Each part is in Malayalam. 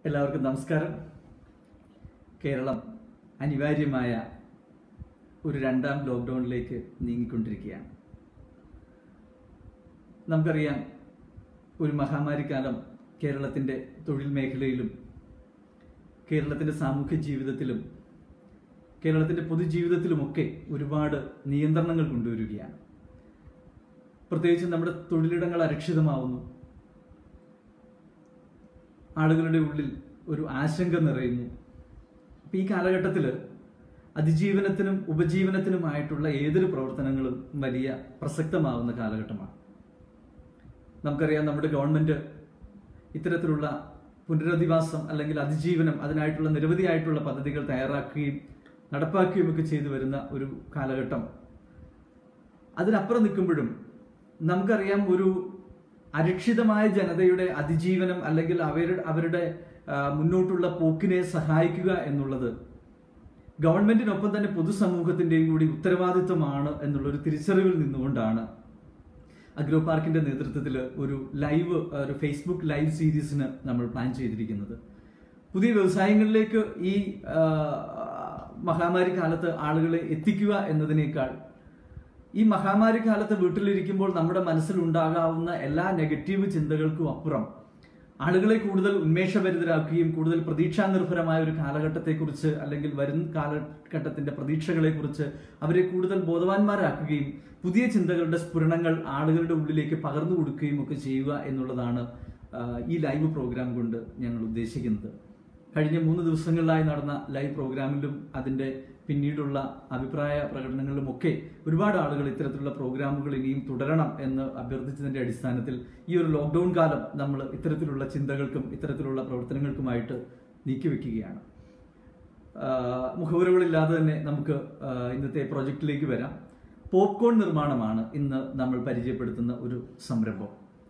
എല്ലാവർക്കും നമസ്കാരം കേരളം അനിവാര്യമായ ഒരു രണ്ടാം ലോക്ക്ഡൗണിലേക്ക് നീങ്ങിക്കൊണ്ടിരിക്കുകയാണ് നമുക്കറിയാം ഒരു മഹാമാരിക്കാലം കേരളത്തിൻ്റെ തൊഴിൽ മേഖലയിലും കേരളത്തിൻ്റെ സാമൂഹ്യ ജീവിതത്തിലും കേരളത്തിൻ്റെ പൊതുജീവിതത്തിലുമൊക്കെ ഒരുപാട് നിയന്ത്രണങ്ങൾ കൊണ്ടുവരികയാണ് പ്രത്യേകിച്ച് നമ്മുടെ തൊഴിലിടങ്ങൾ അരക്ഷിതമാവുന്നു ആളുകളുടെ ഉള്ളിൽ ഒരു ആശങ്ക നിറയുന്നു അപ്പം ഈ കാലഘട്ടത്തിൽ അതിജീവനത്തിനും ഉപജീവനത്തിനുമായിട്ടുള്ള ഏതൊരു പ്രവർത്തനങ്ങളും വലിയ പ്രസക്തമാവുന്ന കാലഘട്ടമാണ് നമുക്കറിയാം നമ്മുടെ ഗവൺമെന്റ് ഇത്തരത്തിലുള്ള പുനരധിവാസം അല്ലെങ്കിൽ അതിജീവനം അതിനായിട്ടുള്ള നിരവധിയായിട്ടുള്ള പദ്ധതികൾ തയ്യാറാക്കുകയും നടപ്പാക്കുകയും ഒക്കെ ചെയ്തു വരുന്ന ഒരു കാലഘട്ടം അതിനപ്പുറം നിൽക്കുമ്പോഴും നമുക്കറിയാം ഒരു അരക്ഷിതമായ ജനതയുടെ അതിജീവനം അല്ലെങ്കിൽ അവരുടെ അവരുടെ ആ, മുന്നോട്ടുള്ള പോക്കിനെ സഹായിക്കുക എന്നുള്ളത് ഗവൺമെന്റിനൊപ്പം തന്നെ പൊതുസമൂഹത്തിന്റെയും കൂടി ഉത്തരവാദിത്വമാണ് എന്നുള്ളൊരു തിരിച്ചറിവിൽ നിന്നുകൊണ്ടാണ് അഗ്രോ പാർക്കിന്റെ നേതൃത്വത്തിൽ ഒരു ലൈവ് ഒരു ഫേസ്ബുക്ക് ലൈവ് സീരീസിന് നമ്മൾ പ്ലാൻ ചെയ്തിരിക്കുന്നത് പുതിയ വ്യവസായങ്ങളിലേക്ക് ഈ ആ, മഹാമാരി കാലത്ത് ആളുകളെ എത്തിക്കുക എന്നതിനേക്കാൾ ഈ മഹാമാരി കാലത്ത് വീട്ടിലിരിക്കുമ്പോൾ നമ്മുടെ മനസ്സിലുണ്ടാകാവുന്ന എല്ലാ നെഗറ്റീവ് ചിന്തകൾക്കും അപ്പുറം ആളുകളെ കൂടുതൽ ഉന്മേഷഭരിതരാക്കുകയും കൂടുതൽ പ്രതീക്ഷാനിർഭരമായ ഒരു കാലഘട്ടത്തെക്കുറിച്ച് അല്ലെങ്കിൽ വരും കാലഘട്ടത്തിന്റെ പ്രതീക്ഷകളെക്കുറിച്ച് അവരെ കൂടുതൽ ബോധവാന്മാരാക്കുകയും പുതിയ ചിന്തകളുടെ സ്ഫുരണങ്ങൾ ആളുകളുടെ ഉള്ളിലേക്ക് പകർന്നു കൊടുക്കുകയും ഒക്കെ ചെയ്യുക എന്നുള്ളതാണ് ആ, ഈ ലൈവ് പ്രോഗ്രാം കൊണ്ട് ഞങ്ങൾ ഉദ്ദേശിക്കുന്നത് കഴിഞ്ഞ മൂന്ന് ദിവസങ്ങളിലായി നടന്ന ലൈവ് പ്രോഗ്രാമിലും അതിന്റെ പിന്നീടുള്ള അഭിപ്രായ പ്രകടനങ്ങളിലും ഒക്കെ ഒരുപാട് ആളുകൾ ഇത്തരത്തിലുള്ള പ്രോഗ്രാമുകൾ ഇനിയും തുടരണം എന്ന് അഭ്യർത്ഥിച്ചതിന്റെ അടിസ്ഥാനത്തിൽ ഈ ഒരു ലോക്ക്ഡൌൺ കാലം നമ്മൾ ഇത്തരത്തിലുള്ള ചിന്തകൾക്കും ഇത്തരത്തിലുള്ള പ്രവർത്തനങ്ങൾക്കുമായിട്ട് നീക്കിവെക്കുകയാണ് ആഹ് മുഖവുരകളില്ലാതെ തന്നെ നമുക്ക് ആഹ് ഇന്നത്തെ പ്രോജക്റ്റിലേക്ക് വരാം പോപ്കോൺ നിർമ്മാണമാണ് ഇന്ന് നമ്മൾ പരിചയപ്പെടുത്തുന്ന ഒരു സംരംഭം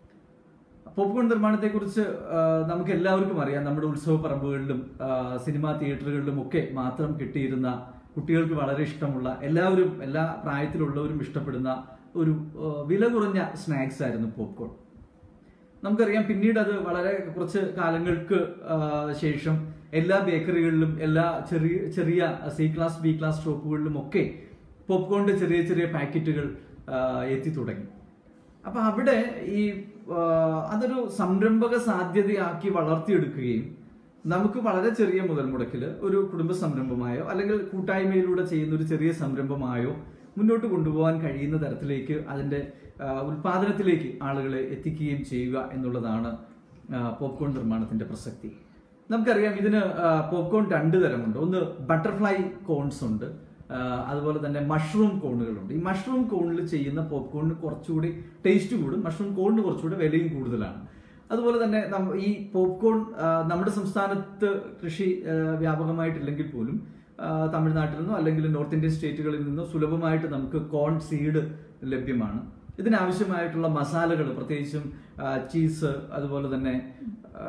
പോപ്കോൺ നിർമ്മാണത്തെക്കുറിച്ച് ആ, നമുക്ക് എല്ലാവർക്കും അറിയാം നമ്മുടെ ഉത്സവ പറമ്പുകളിലും ആ, സിനിമാ തിയേറ്ററുകളിലും ഒക്കെ മാത്രം കിട്ടിയിരുന്ന കുട്ടികൾക്ക് വളരെ ഇഷ്ടമുള്ള എല്ലാവരും എല്ലാ പ്രായത്തിലുള്ളവരും ഇഷ്ടപ്പെടുന്ന ഒരു ആ, വില കുറഞ്ഞ സ്നാക്സ് ആയിരുന്നു പോപ്കോൺ നമുക്കറിയാം പിന്നീട് അത് വളരെ കുറച്ച് കാലങ്ങൾക്ക് ആ, ശേഷം എല്ലാ ബേക്കറികളിലും എല്ലാ ചെറിയ ചെറിയ സി ക്ലാസ് ബി ക്ലാസ് ഷോപ്പുകളിലും ഒക്കെ പോപ്കോണിന്റെ ചെറിയ ചെറിയ പാക്കറ്റുകൾ ആ, എത്തി തുടങ്ങി അപ്പൊ അവിടെ ഈ ആ, അതൊരു സംരംഭക സാധ്യതയാക്കി വളർത്തിയെടുക്കുകയും നമുക്ക് വളരെ ചെറിയ മുതൽ മുടക്കിൽ ഒരു കുടുംബ സംരംഭമായോ അല്ലെങ്കിൽ കൂട്ടായ്മയിലൂടെ ചെയ്യുന്ന ഒരു ചെറിയ സംരംഭമായോ മുന്നോട്ട് കൊണ്ടുപോകാൻ കഴിയുന്ന തരത്തിലേക്ക് അതിന്റെ ആ, ഉൽപാദനത്തിലേക്ക് ആളുകളെ എത്തിക്കുകയും ചെയ്യുക എന്നുള്ളതാണ് ആ, പോപ്കോൺ നിർമ്മാണത്തിന്റെ പ്രസക്തി നമുക്കറിയാം ഇതിന് ആ, പോപ്കോൺ രണ്ട് തരമുണ്ട് ഒന്ന് ബട്ടർഫ്ലൈ കോൺസ് ഉണ്ട് ആ, അതുപോലെ തന്നെ മഷ്റൂം കോണുകളുണ്ട് ഈ മഷ്റൂം കോണിൽ ചെയ്യുന്ന പോപ്കോണിന് കുറച്ചുകൂടി ടേസ്റ്റ് കൂടും മഷ്റൂം കോണിന് കുറച്ചുകൂടി വിലയും കൂടുതലാണ് അതുപോലെ തന്നെ നമ്മ- ഈ പോപ്കോൺ ആ, നമ്മുടെ സംസ്ഥാനത്ത് കൃഷി ആ, വ്യാപകമായിട്ടില്ലെങ്കിൽ പോലും ആ, തമിഴ്നാട്ടിൽ നിന്നോ അല്ലെങ്കിൽ നോർത്ത് ഇന്ത്യൻ സ്റ്റേറ്റുകളിൽ നിന്നോ സുലഭമായിട്ട് നമുക്ക് കോൺ സീഡ് ലഭ്യമാണ് ഇതിനാവശ്യമായിട്ടുള്ള മസാലകൾ പ്രത്യേകിച്ചും ആ, ചീസ് അതുപോലെ തന്നെ ആ,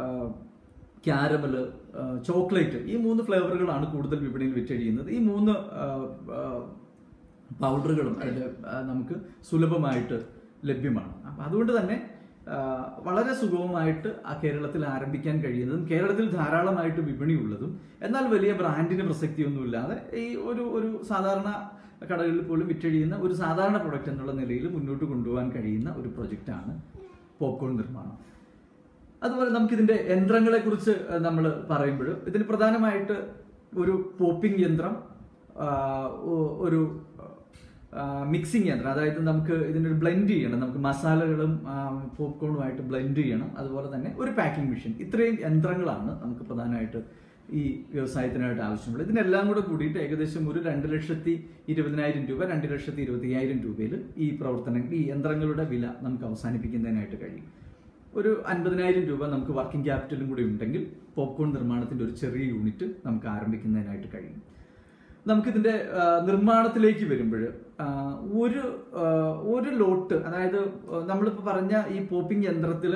ക്യാരമൽ ചോക്ലേറ്റ് ഈ മൂന്ന് ഫ്ലേവറുകളാണ് കൂടുതൽ വിപണിയിൽ വിറ്റഴിയുന്നത് ഈ മൂന്ന് ആ, ആ, പൗഡറുകളും അതിൽ ആ, നമുക്ക് സുലഭമായിട്ട് ലഭ്യമാണ് അപ്പം അതുകൊണ്ട് തന്നെ ആ, വളരെ സുഗമമായിട്ട് ആ കേരളത്തിൽ ആരംഭിക്കാൻ കഴിയുന്നതും കേരളത്തിൽ ധാരാളമായിട്ട് വിപണിയുള്ളതും എന്നാൽ വലിയ ബ്രാൻഡിന് പ്രസക്തിയൊന്നുമില്ലാതെ ഈ ഒരു ഒരു സാധാരണ കടകളിൽ പോലും വിറ്റഴിയുന്ന ഒരു സാധാരണ പ്രൊഡക്റ്റ് എന്നുള്ള നിലയിൽ മുന്നോട്ട് കൊണ്ടുപോകാൻ കഴിയുന്ന ഒരു പ്രൊജക്റ്റാണ് പോപ്കോൺ നിർമ്മാണം അതുപോലെ നമുക്കിതിന്റെ യന്ത്രങ്ങളെ കുറിച്ച് നമ്മൾ പറയുമ്പോൾ ഇതിന് പ്രധാനമായിട്ട് ഒരു പോപ്പിംഗ് യന്ത്രം ആ, ഒ- ഒരു മിക്സിംഗ് യന്ത്രം അതായത് നമുക്ക് ഇതിനൊരു ബ്ലെൻഡ് ചെയ്യണം നമുക്ക് മസാലകളും പോപ്കോണുമായിട്ട് ബ്ലെൻഡ് ചെയ്യണം അതുപോലെ തന്നെ ഒരു പാക്കിംഗ് മെഷീൻ ഇത്രയും യന്ത്രങ്ങളാണ് നമുക്ക് പ്രധാനമായിട്ട് ഈ വ്യവസായത്തിനായിട്ട് ആവശ്യമുള്ളത് ഇതിനെല്ലാം കൂടെ കൂടിയിട്ട് ഏകദേശം ഒരു രണ്ട് ലക്ഷത്തി ഇരുപതിനായിരം രൂപ രണ്ട് ലക്ഷത്തി ഇരുപത്തി അയ്യായിരം രൂപയിൽ ഈ പ്രവർത്തനം ഈ യന്ത്രങ്ങളുടെ വില നമുക്ക് അവസാനിപ്പിക്കുന്നതിനായിട്ട് കഴിയും ഒരു അൻപതിനായിരം രൂപ നമുക്ക് വർക്കിംഗ് ക്യാപിറ്റലും കൂടി ഉണ്ടെങ്കിൽ പോപ്കോൺ നിർമ്മാണത്തിന്റെ ഒരു ചെറിയ യൂണിറ്റ് നമുക്ക് ആരംഭിക്കുന്നതിനായിട്ട് കഴിയും നമുക്കിതിന്റെ ആ, നിർമ്മാണത്തിലേക്ക് വരുമ്പോൾ ഒരു ആ, ഒരു ലോട്ട് അതായത് ആ, നമ്മളിപ്പോൾ പറഞ്ഞ ഈ പോപ്പിംഗ് യന്ത്രത്തിൽ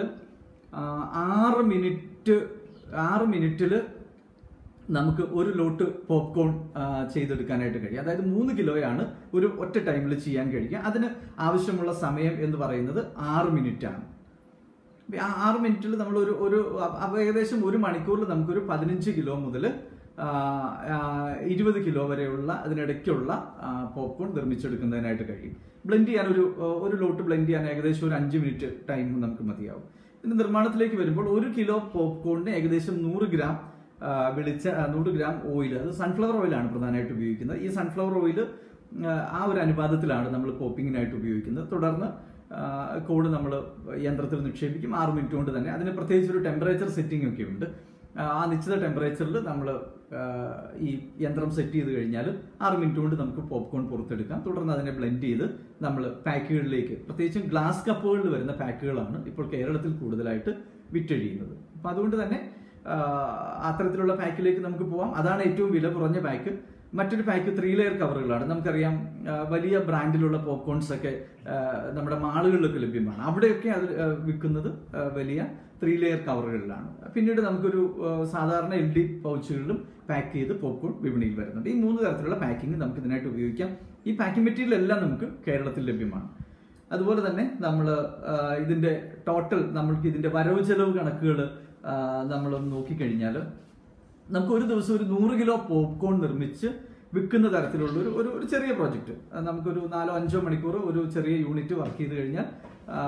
ആറ് മിനിറ്റ് ആറ് മിനിറ്റിൽ നമുക്ക് ഒരു ലോട്ട് പോപ്കോൺ ആ, ചെയ്തെടുക്കാനായിട്ട് കഴിയും അതായത് മൂന്ന് കിലോയാണ് ഒരു ഒറ്റ ടൈമിൽ ചെയ്യാൻ കഴിയുക അതിന് ആവശ്യമുള്ള സമയം എന്ന് പറയുന്നത് ആറ് മിനിറ്റ് ആണ് അപ്പൊ ആ ആറ് മിനിറ്റിൽ നമ്മൾ ഒരു ഒരു അപ്പൊ ഏകദേശം ഒരു മണിക്കൂറിൽ നമുക്കൊരു പതിനഞ്ച് കിലോ മുതൽ ഇരുപത് കിലോ വരെയുള്ള അതിനിടയ്ക്കുള്ള പോപ്കോൺ നിർമ്മിച്ചെടുക്കുന്നതിനായിട്ട് കഴിയും ബ്ലെൻഡ് ചെയ്യാൻ ഒരു ആ, ഒരു ലോട്ട് ബ്ലെൻഡ് ചെയ്യാൻ ഏകദേശം ഒരു അഞ്ച് മിനിറ്റ് ടൈം നമുക്ക് മതിയാവും ഇതിന്റെ നിർമ്മാണത്തിലേക്ക് വരുമ്പോൾ ഒരു കിലോ പോപ്കോണിന് ഏകദേശം നൂറ് ഗ്രാം ആ, വെളിച്ച ആ, നൂറ് ഗ്രാം ഓയിൽ അത് സൺഫ്ലവർ ഓയിലാണ് പ്രധാനമായിട്ട് ഉപയോഗിക്കുന്നത് ഈ സൺഫ്ലവർ ഓയിൽ ആ ഒരു അനുപാതത്തിലാണ് നമ്മൾ പോപ്പിങ്ങിനായിട്ട് ഉപയോഗിക്കുന്നത് തുടർന്ന് ആ, കോഡ് നമ്മൾ യന്ത്രത്തിൽ നിക്ഷേപിക്കും ആറ് മിനിറ്റ് കൊണ്ട് തന്നെ അതിന് പ്രത്യേകിച്ച് ഒരു ടെമ്പറേച്ചർ സെറ്റിംഗ് ഒക്കെ ഉണ്ട് ആ, ആ നിശ്ചിത ടെമ്പറേച്ചറിൽ നമ്മൾ ഈ യന്ത്രം സെറ്റ് ചെയ്ത് കഴിഞ്ഞാൽ ആറ് മിനിറ്റ് കൊണ്ട് നമുക്ക് പോപ്കോൺ പുറത്തെടുക്കാം തുടർന്ന് അതിനെ ബ്ലെൻഡ് ചെയ്ത് നമ്മൾ പാക്കുകളിലേക്ക് പ്രത്യേകിച്ചും ഗ്ലാസ് കപ്പുകളിൽ വരുന്ന പാക്കുകളാണ് ഇപ്പോൾ കേരളത്തിൽ കൂടുതലായിട്ട് വിറ്റഴിയുന്നത് അപ്പം അതുകൊണ്ട് തന്നെ ആ, അത്തരത്തിലുള്ള പാക്കിലേക്ക് നമുക്ക് പോവാം അതാണ് ഏറ്റവും വില കുറഞ്ഞ പാക്ക് മറ്റൊരു പാക്ക് ത്രീ ലെയർ കവറുകളാണ് നമുക്കറിയാം ആ, വലിയ ബ്രാൻഡിലുള്ള പോപ്കോൺസ് ഒക്കെ ആ, നമ്മുടെ മാളുകളിലൊക്കെ ലഭ്യമാണ് അവിടെയൊക്കെ അത് ആ, വിൽക്കുന്നത് ആ, വലിയ ത്രീ ലെയർ കവറുകളിലാണ് പിന്നീട് നമുക്കൊരു ആ, സാധാരണ എൽ ഡി പൗച്ചുകളിലും പാക്ക് ചെയ്ത് പോപ്കോൺ വിപണിയിൽ വരുന്നുണ്ട് ഈ മൂന്ന് തരത്തിലുള്ള പാക്കിംഗ് നമുക്ക് ഇതിനായിട്ട് ഉപയോഗിക്കാം ഈ പാക്കിംഗ് മെറ്റീരിയൽ എല്ലാം നമുക്ക് കേരളത്തിൽ ലഭ്യമാണ് അതുപോലെ തന്നെ നമ്മൾ ഇതിന്റെ ടോട്ടൽ നമ്മൾക്ക് ഇതിന്റെ വരവ് ചെലവ് കണക്കുകൾ നമ്മൾ നോക്കിക്കഴിഞ്ഞാൽ നമുക്ക് ഒരു ദിവസം ഒരു നൂറ് കിലോ പോപ്കോൺ നിർമ്മിച്ച് വിൽക്കുന്ന തരത്തിലുള്ള ഒരു ഒരു ഒരു ചെറിയ പ്രോജക്റ്റ് നമുക്കൊരു നാലോ അഞ്ചോ മണിക്കൂർ ഒരു ചെറിയ യൂണിറ്റ് വർക്ക് ചെയ്ത് കഴിഞ്ഞാൽ ആ,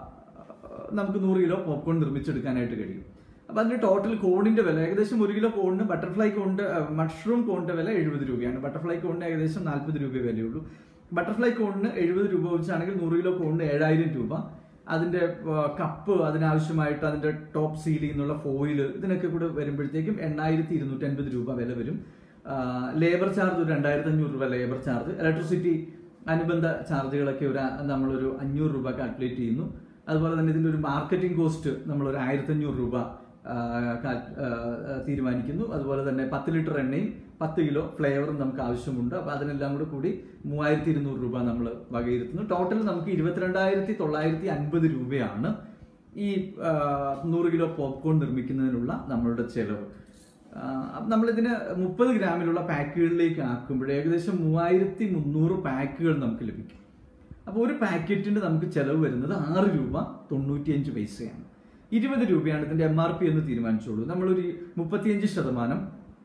നമുക്ക് നൂറ് കിലോ പോപ്കോൺ നിർമ്മിച്ചെടുക്കാനായിട്ട് കഴിയും അപ്പൊ അതിന്റെ ടോട്ടൽ കോണിന്റെ വില ഏകദേശം ഒരു കിലോ കോണിന് ബട്ടർഫ്ലൈ കോണിന്റെ മഷ്റൂം കോണിന്റെ വില എഴുപത് രൂപയാണ് ബട്ടർഫ്ലൈ കോണിന് ഏകദേശം നാൽപ്പത് രൂപ വിലയുള്ളൂ ബട്ടർഫ്ലൈ കോണിന് എഴുപത് രൂപ വെച്ചാണെങ്കിൽ നൂറ് കിലോ കോണിന് ഏഴായിരം രൂപ അതിന്റെ ആ, കപ്പ് അതിനാവശ്യമായിട്ട് അതിന്റെ ടോപ്പ് സീലിംഗ് എന്നുള്ള ഫോയിൽ ഇതിനൊക്കെ കൂടെ വരുമ്പോഴത്തേക്കും എണ്ണായിരത്തി ഇരുന്നൂറ്റി അൻപത് രൂപ വില വരും ലേബർ ചാർജ് ഒരു രണ്ടായിരത്തി അഞ്ഞൂറ് രൂപ ലേബർ ചാർജ് ഇലക്ട്രിസിറ്റി അനുബന്ധ ചാർജുകളൊക്കെ ഒരു ആ- നമ്മളൊരു അഞ്ഞൂറ് രൂപ കാൽക്കുലേറ്റ് ചെയ്യുന്നു അതുപോലെ തന്നെ ഇതിന്റെ ഒരു മാർക്കറ്റിംഗ് കോസ്റ്റ് നമ്മൾ ഒരു ആയിരത്തി അഞ്ഞൂറ് രൂപ ആ, കാൽ- ആ, ആ, തീരുമാനിക്കുന്നു അതുപോലെ തന്നെ പത്ത് ലിറ്റർ എണ്ണയും പത്ത് കിലോ ഫ്ലേവറും നമുക്ക് ആവശ്യമുണ്ട് അപ്പൊ അതിനെല്ലാം കൂടെ കൂടി മൂവായിരത്തി ഇരുന്നൂറ് രൂപ നമ്മൾ വകയിരുത്തുന്നു ടോട്ടൽ നമുക്ക് ഇരുപത്തിരണ്ടായിരത്തി തൊള്ളായിരത്തി അൻപത് രൂപയാണ് ഈ ആ, നൂറ് കിലോ പോപ്കോൺ നിർമ്മിക്കുന്നതിനുള്ള നമ്മളുടെ ചെലവ് ആ, അപ്പൊ നമ്മളിതിന് മുപ്പത് ഗ്രാമിലുള്ള പാക്കുകളിലേക്ക് ആക്കുമ്പോൾ ഏകദേശം മൂവായിരത്തി മുന്നൂറ് പാക്കുകൾ നമുക്ക് ലഭിക്കും അപ്പോൾ ഒരു പാക്കറ്റിന് നമുക്ക് ചെലവ് വരുന്നത് ആറ് രൂപ തൊണ്ണൂറ്റിയഞ്ച് പൈസയാണ് ഇരുപത് രൂപയാണ് ഇതിന്റെ എം ആർ പി എന്ന് തീരുമാനിച്ചോളൂ നമ്മളൊരു മുപ്പത്തിയഞ്ച് ശതമാനം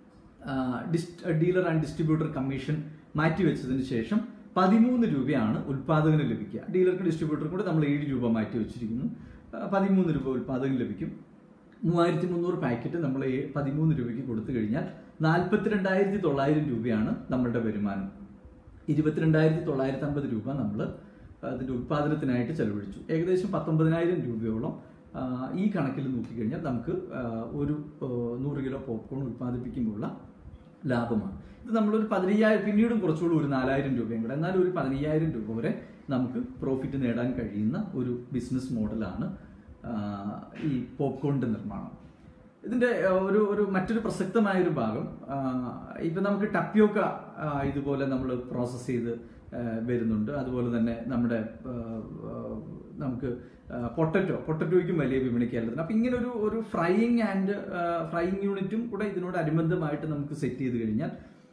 ഡീലർ ആൻഡ് ഡിസ്ട്രിബ്യൂട്ടർ കമ്മീഷൻ മാറ്റിവെച്ചതിന് ശേഷം പതിമൂന്ന് രൂപയാണ് ഉൽപാദകന് ലഭിക്കുക ഡീലർക്ക് ഡിസ്ട്രിബ്യൂട്ടർക്കും കൂടെ നമ്മൾ ഏഴ് രൂപ മാറ്റി വെച്ചിരിക്കുന്നു ആ, പതിമൂന്ന് രൂപ ഉൽപാദകന് ലഭിക്കും മൂവായിരത്തി മുന്നൂറ് പാക്കറ്റ് നമ്മൾ ഏ- പതിമൂന്ന് രൂപയ്ക്ക് കൊടുത്തു കഴിഞ്ഞാൽ നാൽപ്പത്തിരണ്ടായിരത്തി തൊള്ളായിരം രൂപയാണ് നമ്മളുടെ വരുമാനം ഇരുപത്തിരണ്ടായിരത്തി തൊള്ളായിരത്തി അമ്പത് രൂപ നമ്മൾ അതിന്റെ ഉൽപാദനത്തിനായിട്ട് ചെലവഴിച്ചു ഏകദേശം പത്തൊമ്പതിനായിരം രൂപയോളം ആ, ഈ കണക്കിൽ നോക്കിക്കഴിഞ്ഞാൽ നമുക്ക് ആ, ഒരു ആ, നൂറ് കിലോ പോപ്കോൺ ഉൽപ്പാദിപ്പിക്കുമ്പോഴുള്ള ലാഭമാണ് ഇത് നമ്മളൊരു പതിനയ്യായിരം പിന്നീടും കുറച്ചുകൂടി ഒരു നാലായിരം രൂപയും കൂടെ എന്നാലും ഒരു പതിനയ്യായിരം രൂപ വരെ നമുക്ക് പ്രോഫിറ്റ് നേടാൻ കഴിയുന്ന ഒരു ബിസിനസ് മോഡലാണ് ആ, ഈ പോപ്കോണിന്റെ നിർമ്മാണം ഇതിന്റെ ആ, ഒരു ഒരു മറ്റൊരു പ്രസക്തമായ ഒരു ഭാഗം ആ, ഇപ്പൊ നമുക്ക് ടപ്യോക്ക ആ, ഇതുപോലെ നമ്മൾ പ്രോസസ്സ് ചെയ്ത് ആ, വരുന്നുണ്ട് അതുപോലെ തന്നെ നമ്മുടെ ആ, ആ, നമുക്ക് പൊട്ടറ്റോ പൊട്ടറ്റോയ്ക്കും വലിയ വിപണി കേരളത്തിന് അപ്പൊ ഇങ്ങനെ ഒരു ഒരു ഫ്രൈയിങ് ആൻഡ് ഫ്രൈയിങ് യൂണിറ്റും കൂടെ ഇതിനോട് അനുബന്ധമായിട്ട് നമുക്ക് സെറ്റ് ചെയ്ത് കഴിഞ്ഞാൽ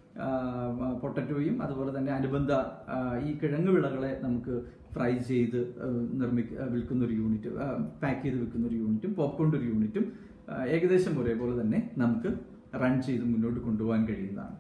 പൊട്ടറ്റോയും അതുപോലെ തന്നെ അനുബന്ധ ആ, ഈ കിഴങ്ങ് വിളകളെ നമുക്ക് ഫ്രൈ ചെയ്ത് നിർമ്മിക്ക വിൽക്കുന്ന ഒരു യൂണിറ്റ് പാക്ക് ചെയ്ത് വിൽക്കുന്ന ഒരു യൂണിറ്റും പോപ്കോണിന്റെ ഒരു യൂണിറ്റും ആ, ഏകദേശം ഒരേപോലെ തന്നെ നമുക്ക് റൺ ചെയ്ത് മുന്നോട്ട് കൊണ്ടുപോകാൻ കഴിയുന്നതാണ്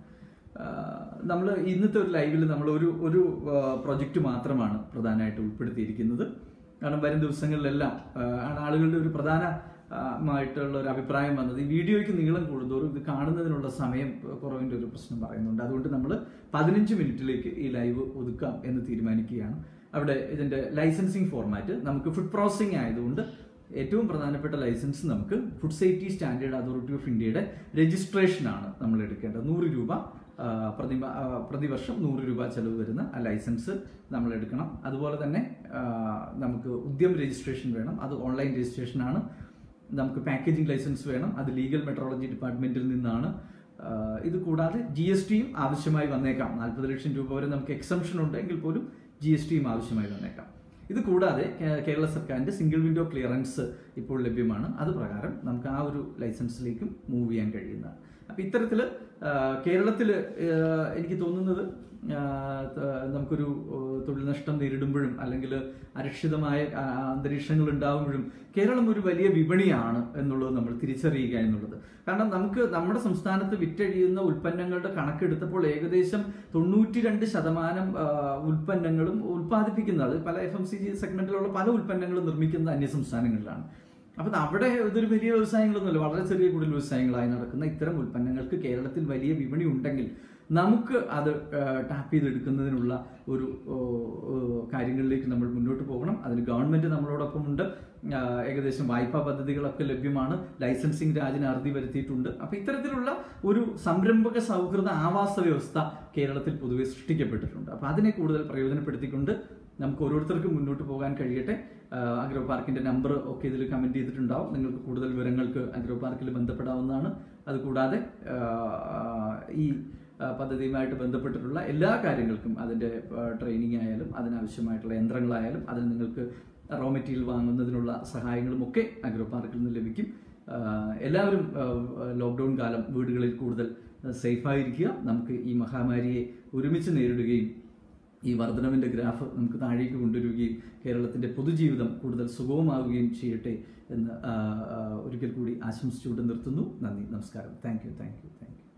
നമ്മൾ ഇന്നത്തെ ഒരു ലൈവിൽ നമ്മൾ ഒരു ഒരു പ്രൊജക്റ്റ് മാത്രമാണ് പ്രധാനമായിട്ട് ഉൾപ്പെടുത്തിയിരിക്കുന്നത് കാരണം വരും ദിവസങ്ങളിലെല്ലാം ആ, ആണ് ആളുകളുടെ ഒരു പ്രധാന ആ, മായിട്ടുള്ള ഒരു അഭിപ്രായം വന്നത് ഈ വീഡിയോയ്ക്ക് നീളം കൂടുന്തോറും ഇത് കാണുന്നതിനുള്ള സമയം കുറവിന്റെ ഒരു പ്രശ്നം പറയുന്നുണ്ട് അതുകൊണ്ട് നമ്മൾ പതിനഞ്ച് മിനിറ്റിലേക്ക് ഈ ലൈവ് ഒതുക്കാം എന്ന് തീരുമാനിക്കുകയാണ് അവിടെ ഇതിന്റെ ലൈസൻസിങ് ഫോർമാറ്റ് നമുക്ക് ഫുഡ് പ്രോസസിംഗ് ആയതുകൊണ്ട് ഏറ്റവും പ്രധാനപ്പെട്ട ലൈസൻസ് നമുക്ക് food safety standard authority of ഇന്ത്യയുടെ രജിസ്ട്രേഷൻ ആണ് നമ്മൾ എടുക്കേണ്ടത് നൂറ് രൂപ ആ, പ്രതി ആ, പ്രതിവർഷം നൂറ് രൂപ ചെലവ് വരുന്ന ആ ലൈസൻസ് നമ്മൾ എടുക്കണം അതുപോലെ തന്നെ ആ, നമുക്ക് ഉദ്യം രജിസ്ട്രേഷൻ വേണം അത് ഓൺലൈൻ രജിസ്ട്രേഷൻ ആണ് നമുക്ക് പാക്കേജിംഗ് ലൈസൻസ് വേണം അത് ലീഗൽ മെട്രോളജി ഡിപ്പാർട്ട്മെന്റിൽ നിന്നാണ് ആ, ഇത് കൂടാതെ ജി എസ് ടിയും ആവശ്യമായി വന്നേക്കാം നാൽപ്പത് ലക്ഷം രൂപ വരെ നമുക്ക് എക്സംഷൻ ഉണ്ട് എങ്കിൽ പോലും ജി എസ് ടിയും ആവശ്യമായി വന്നേക്കാം ഇത് കൂടാതെ കേ- കേരള സർക്കാരിന്റെ സിംഗിൾ വിൻഡോ ക്ലിയറൻസ് ഇപ്പോൾ ലഭ്യമാണ് അത് പ്രകാരം നമുക്ക് ആ ഒരു ലൈസൻസിലേക്കും മൂവ് ചെയ്യാൻ കഴിയുന്നതാണ് അപ്പൊ അപ്പൊ ഇത്തരത്തില് ആ, കേരളത്തില് ആ, എനിക്ക് തോന്നുന്നത് ആ, ത- നമുക്കൊരു ആ, തൊഴിൽ നഷ്ടം നേരിടുമ്പോഴും അല്ലെങ്കിൽ അരക്ഷിതമായ ആ, അന്തരീക്ഷങ്ങൾ ഉണ്ടാകുമ്പോഴും കേരളം ഒരു വലിയ വിപണിയാണ് എന്നുള്ളത് നമ്മൾ തിരിച്ചറിയുക എന്നുള്ളത് കാരണം നമുക്ക് നമ്മുടെ സംസ്ഥാനത്ത് വിറ്റഴിയുന്ന ഉൽപ്പന്നങ്ങളുടെ കണക്കെടുത്തപ്പോൾ ഏകദേശം തൊണ്ണൂറ്റി രണ്ട് ശതമാനം ആ, ഉൽപ്പന്നങ്ങളും ഉൽപ്പാദിപ്പിക്കുന്നത് പല എഫ് എം സി ജി സെഗ്മെന്റിലുള്ള പല ഉൽപ്പന്നങ്ങളും നിർമ്മിക്കുന്നത് അന്യ സംസ്ഥാനങ്ങളിലാണ് അപ്പൊ അവിടെ ഇതൊരു വലിയ വ്യവസായങ്ങളൊന്നുമല്ല വളരെ ചെറിയ കൂടുതൽ വ്യവസായങ്ങളായി നടക്കുന്ന ഇത്തരം ഉൽപ്പന്നങ്ങൾക്ക് കേരളത്തിൽ വലിയ വിപണി ഉണ്ടെങ്കിൽ നമുക്ക് അത് ടാപ്പ് ചെയ്തെടുക്കുന്നതിനുള്ള ഒരു ഓ, ഓ, കാര്യങ്ങളിലേക്ക് നമ്മൾ മുന്നോട്ട് പോകണം അതിന് ഗവൺമെന്റ് നമ്മളോടൊപ്പം ഉണ്ട് ആ, ഏകദേശം വായ്പാ പദ്ധതികളൊക്കെ ലഭ്യമാണ് ലൈസൻസിങ് രാജിന് അറുതി വരുത്തിയിട്ടുണ്ട് അപ്പൊ ഇത്തരത്തിലുള്ള ഒരു സംരംഭക സൗഹൃദ ആവാസ വ്യവസ്ഥ കേരളത്തിൽ പൊതുവെ സൃഷ്ടിക്കപ്പെട്ടിട്ടുണ്ട് അപ്പൊ അതിനെ കൂടുതൽ പ്രയോജനപ്പെടുത്തിക്കൊണ്ട് നമുക്ക് ഓരോരുത്തർക്കും മുന്നോട്ട് പോകാൻ കഴിയട്ടെ ആഹ് അഗ്രോ പാർക്കിന്റെ നമ്പർ ഒക്കെ ഇതിൽ കമന്റ് ചെയ്തിട്ടുണ്ടാവും നിങ്ങൾക്ക് കൂടുതൽ വിവരങ്ങൾക്ക് അഗ്രോ പാർക്കിൽ ബന്ധപ്പെടാവുന്നതാണ് അതുകൂടാതെ ആഹ് ഈ ആഹ് പദ്ധതിയുമായിട്ട് ബന്ധപ്പെട്ടിട്ടുള്ള എല്ലാ കാര്യങ്ങൾക്കും അതിന്റെ ട്രെയിനിങ് ആയാലും അതിനാവശ്യമായിട്ടുള്ള യന്ത്രങ്ങളായാലും അതിന് നിങ്ങൾക്ക് റോ മെറ്റീരിയൽ വാങ്ങുന്നതിനുള്ള സഹായങ്ങളും ഒക്കെ അഗ്രോ പാർക്കിൽ നിന്ന് ലഭിക്കും ആഹ് എല്ലാവരും ആഹ് ലോക്ക്ഡൗൺ കാലം വീടുകളിൽ കൂടുതൽ സേഫായിരിക്കുക നമുക്ക് ഈ മഹാമാരിയെ ഒരുമിച്ച് നേരിടുകയും ഈ വർധനവിന്റെ ഗ്രാഫ് നമുക്ക് താഴേക്ക് കൊണ്ടുവരികയും കേരളത്തിന്റെ പൊതുജീവിതം കൂടുതൽ സുഗമമാവുകയും ചെയ്യട്ടെ എന്ന് ആ, ആ, ഒരിക്കൽ കൂടി ആശംസിച്ചുകൊണ്ട് നിർത്തുന്നു നന്ദി നമസ്കാരം thank you thank you thank U